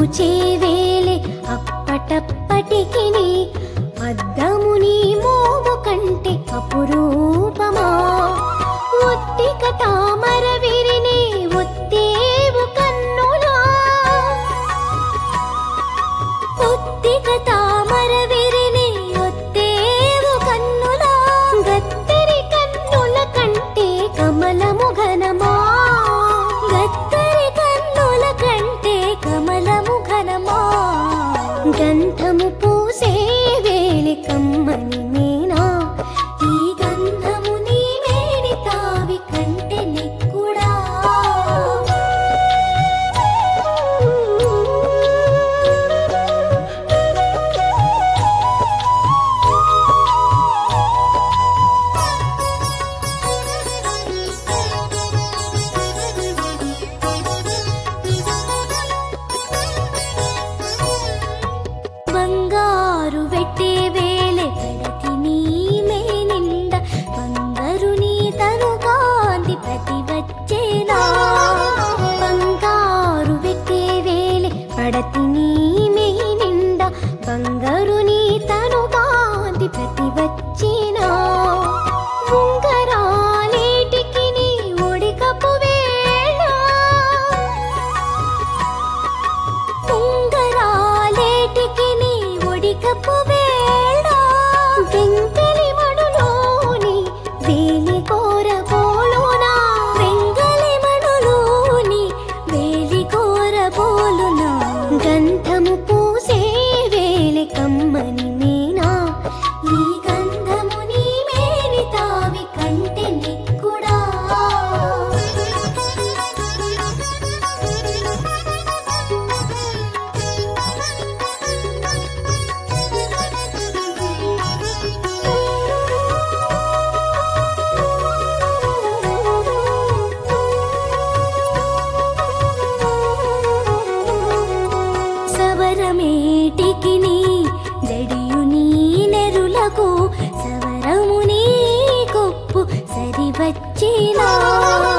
పూచేవేలే అప్పటప్పటికి అద్దము నీ మోము కంటే అపురూపమా ఒత్తిక తామర విరిని ఒత్తేవు కన్నులా ఒత్తిక తామర విరిని ఒత్తేవు కన్నులా గత్తరి కన్నుల కంటే కమలము ఘనమా గత్తరి కన్నుల కంటే కమలము ఘనమా గంధము పూసే వేలి కమ్మని మీనా ఈ గంధము నీ వేడి తావి కంటే నిక్కుడా బంగారు వెట్టే వేలే పడతి నీ మేనింద బంగారు నీ తను కాంతి ప్రతి వచ్చేనా బంగారు వెట్టే వేలే పడతి నీ మేనింద బంగారు నీ తను కాంతి ప్రతి వచ్చేనా ఉంగరాలేటికి నీ ఒడికపు వేళ ఉంగరాలేటికి నీ ఒడికపు వేళ వెంకలి మడులోని వేలి కోర పోలునా వెంగలి మడులోని వేలి కోర పోలునా గంధము పూసే వేలి కమ్మని మీనా ఈ గంధము నీ మేలి తావి కంటే నిక్కుడా సవరమేటికి నీ జడియు నీ నెరులకు సవరము నీ కొప్పు సరివచ్చినా